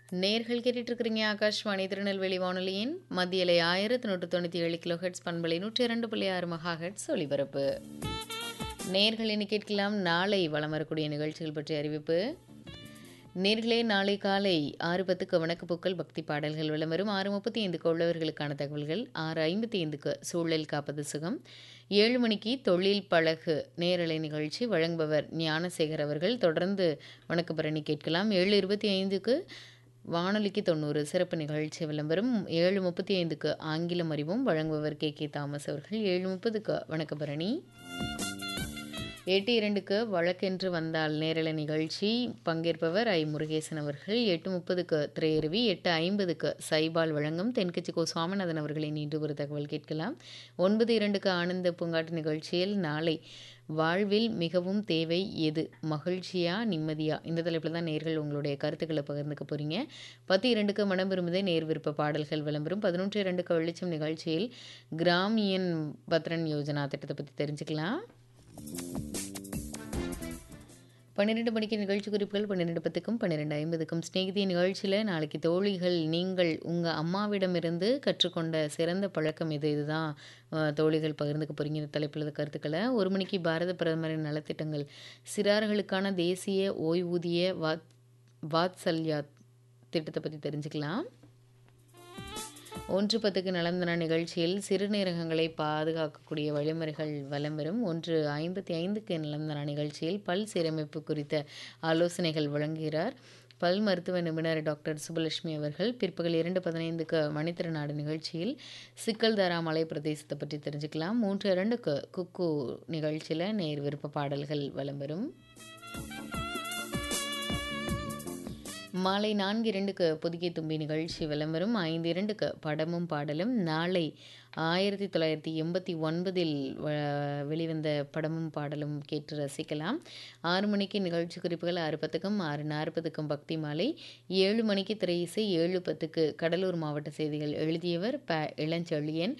நேர்கள் கேட்டுட்டு இருக்கிறீங்க ஆகாஷ்வாணி திருநெல்வேலி வானொலியின் மத்தியலை ஆயிரத்தி நூற்று தொண்ணூற்றி ஏழு கிலோ ஹெட்ஸ் பண்பலை நூற்றி இரண்டு புள்ளி ஆறு மகா ஹெட்ஸ் ஒலிபரப்பு நேர்கள் இனி கேட்கலாம் நாளை வலம் வரக்கூடிய நிகழ்ச்சிகள் பற்றிய அறிவிப்பு நேர்களே நாளை காலை ஆறு பத்துக்கு வணக்கப்பூக்கள் பக்தி பாடல்கள் விளம்பரம் ஆறு முப்பத்தி ஐந்துக்கு உள்ளவர்களுக்கான தகவல்கள் ஆறு ஐம்பத்தி ஐந்துக்கு சூழல் காப்பது சுகம் ஏழு மணிக்கு தொழில் பழகு நேரலை நிகழ்ச்சி வழங்குபவர் ஞானசேகர் அவர்கள் தொடர்ந்து வணக்கப்பரணி கேட்கலாம் ஏழு இருபத்தி ஐந்துக்கு வானொலிக்கு தொண்ணூறு சிறப்பு நிகழ்ச்சி விளம்பரம் ஏழு முப்பத்தி ஐந்துக்கு ஆங்கிலம் அறிவும் வழங்குபவர் கே கே தாமஸ் அவர்கள் ஏழு முப்பதுக்கு வணக்கப்பரணி எட்டு இரண்டுக்கு வழக்கென்று வந்தால் நேரலை நிகழ்ச்சி பங்கேற்பவர் ஐ முருகேசன் அவர்கள் எட்டு முப்பதுக்கு திரையருவி எட்டு ஐம்பதுக்கு சைபால் வழங்கும் தென்கட்சி கோ சுவாமிநாதன் அவர்களின் இன்று ஒரு தகவல் கேட்கலாம் ஒன்பது இரண்டுக்கு ஆனந்த பூங்காட்டு நிகழ்ச்சியில் நாளை வாழ்வில் மிகவும் தேவை எது மகிழ்ச்சியா நிம்மதியா இந்த தலைப்பில் தான் நேர்கள் உங்களுடைய கருத்துக்களை பகிர்ந்துக்க போகிறீங்க பத்து இரண்டுக்கு மனம் விரும்புதே நேர் விருப்ப பாடல்கள் விளம்பரம் பதினொன்று இரண்டுக்கு வெளிச்சம் நிகழ்ச்சியில் கிராமியன் பத்ரன் யோஜனா திட்டத்தை பற்றி தெரிஞ்சுக்கலாம் பன்னிரெண்டு மணிக்கு நிகழ்ச்சி குறிப்புகள் பன்னிரெண்டு பத்துக்கும் பன்னிரெண்டு ஐம்பதுக்கும் ஸ்நேகிதி நிகழ்ச்சியில் நாளைக்கு தோழிகள் நீங்கள் உங்கள் அம்மாவிடமிருந்து கற்றுக்கொண்ட சிறந்த பழக்கம் இது இதுதான் தோழிகள் பகிர்ந்துக்க போகிறீங்க இந்த தலைப்பில் கருத்துக்களை ஒரு மணிக்கு பாரத பிரதமரின் நலத்திட்டங்கள் சிறார்களுக்கான தேசிய ஓய்வூதிய வாத் வாத்சல்யா திட்டத்தை பற்றி தெரிஞ்சுக்கலாம் ஒன்று பத்துக்கு நலந்தன நிகழ்ச்சியில் சிறுநீரகங்களை பாதுகாக்கக்கூடிய வழிமுறைகள் வலம் வரும் ஒன்று ஐம்பத்தி ஐந்துக்கு நலந்தன நிகழ்ச்சியில் பல் சீரமைப்பு குறித்த ஆலோசனைகள் வழங்குகிறார் பல் மருத்துவ நிபுணர் டாக்டர் சுபலட்சுமி அவர்கள் பிற்பகல் இரண்டு பதினைந்துக்கு மணித்திறநாடு நிகழ்ச்சியில் சிக்கல் தாரா மலை பிரதேசத்தை பற்றி தெரிஞ்சுக்கலாம் மூன்று இரண்டுக்கு குக்கு நிகழ்ச்சியில் நேர் விருப்ப பாடல்கள் வலம் வரும் மாலை நான்கு இரண்டுக்கு புதுகை தும்பி நிகழ்ச்சி விளம்பரம் ஐந்து இரண்டுக்கு படமும் பாடலும் நாளை ஆயிரத்தி தொள்ளாயிரத்தி எண்பத்தி ஒன்பதில் வெளிவந்த படமும் பாடலும் கேட்டு ரசிக்கலாம் ஆறு மணிக்கு நிகழ்ச்சி குறிப்புகள் ஆறு பத்துக்கும் ஆறு நாற்பதுக்கும் பக்தி மாலை ஏழு மணிக்கு திரை இசை ஏழு பத்துக்கு கடலூர் மாவட்ட செய்திகள் எழுதியவர் ப இளஞ்செழியன்